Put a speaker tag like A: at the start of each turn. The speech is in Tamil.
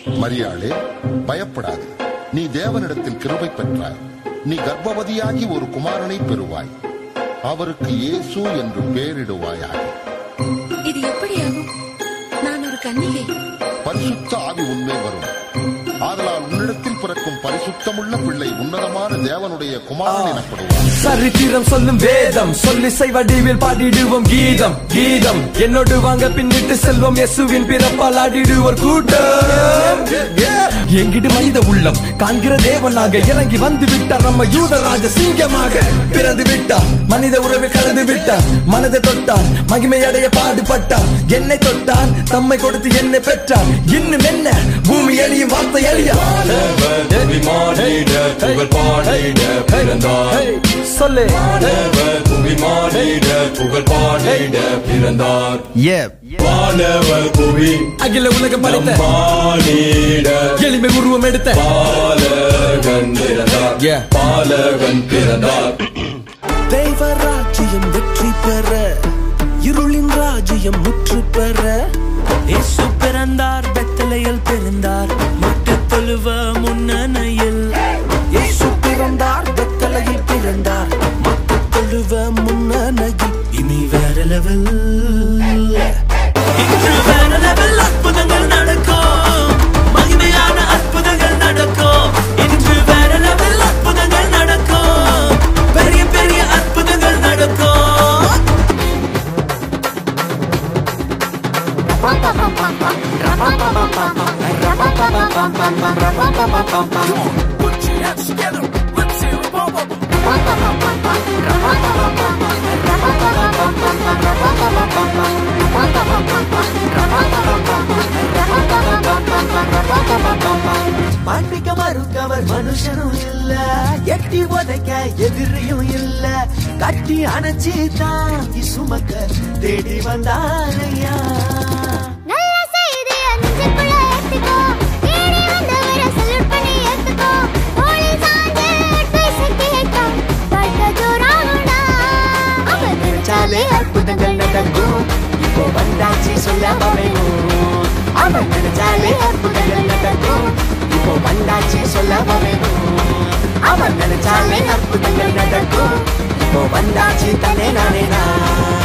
A: மரியாளே பயப்படாதே நீ தேவனிடத்தில் கிருபை பெற்றாய் நீ கர்ப்பவதியாகி ஒரு குமாரனை பெறுவாய் அவருக்கு இயேசு என்று பெயரிடுவாயாக
B: இது எப்படியாகும் நான் ஒரு கன்னிகை
A: பரிசுத்த ஆவி உண்மை வரும் ஆதலால் உன்னிடத்தில் பிறக்கும் பரிசுத்தமுள்ள பிள்ளை உன்னதமான தேவனுடைய குமாரன் எனப்படுவார்
C: சரித்திரம் சொல்லும் வேதம் சொல்லி வடிவில் பாடிடுவோம் கீதம் கீதம் என்னோடு வாங்க பின்னிட்டு செல்வம் இயேசுவின் பிறப்பால் ஆடிடுவோர் கூட்டம் எங்கிடு மனித உள்ளம் காண்கிற தேவனாக இறங்கி வந்து விட்டார் நம்ம யூதராஜ சிங்கமாக பிறந்து விட்டார் மனித உறவில் கலந்து விட்டார் மனதை தொட்டார் மகிமை அடைய பாடுபட்டார் என்னை தொட்டார் தம்மை கொடுத்து என்னை பெற்றார் இன்னும் என்ன பூமி எளியும் வார்த்தை எளியா
D: மானிட புகழ் பாடிட பிறந்தார்
C: சொல்லு
D: புவி மானிட புகழ் பாடிட பிறந்தார்
C: Yeah.
D: வானவர் புவி
C: அகில உலகம் படைத்த
D: மானிட
C: எளிமை உருவம் எடுத்த
D: பாலகன் பிறந்தார்
C: Yeah.
D: பாலகன் பிறந்தார்
E: தெய்வ ராஜ்யம் வெற்றி பெற இருளின் ராஜ்யம் முற்று பெற இயேசு பிறந்தார் பெத்தலையில் பிறந்தார் மட்டு தொழுவ முன்னணையில் இயேசு பிறந்தார் பெத்தலையில் பிறந்தார் மட்டு தொழுவ முன்னணையில் இனி வேற லெவல் இன்று வேற லெவல் அற்புதங்கள் நடக்கும் மகிமையான அற்புதங்கள் நடக்கும் இன்று வேற லெவல் அற்புதங்கள் நடக்கும் பெரிய பெரிய அற்புதங்கள் நடக்கும் Put your hands together. Let's hear it. Bum, bum, bum. மாட்டிக்க மறுக்கவர் மனுஷனும் இல்ல எட்டி உதைக்க எதிரியும் இல்ல கட்டி அணைச்சி தாங்கி சுமக்க தேடி வந்தாரையா
F: நல்ல செய்தி அஞ்சுக்குள்ள ஏத்துக்கோ தேடி வந்தவரை சல்யூட் பண்ணி ஏத்துக்கோ தோளில் சாஞ்சு அட்வைஸ் கேட்டா வாழ்க்கை ஜோராகும்டா அவன் நினைச்சாலே அற்புதங்கள் நடக்கும் இப்போ வந்தாச்சு சொல்லாம வேணும் அவன் நினைச்சாலே அற்புதங்கள் நடக்கும் இப்போ வந்தாச்சு சொல்லாம வேணும் அவன் நினைச்சாலே அற்புதங்கள் நடக்கும் இப்போ வந்தாச்சு தன்னே நானே நான்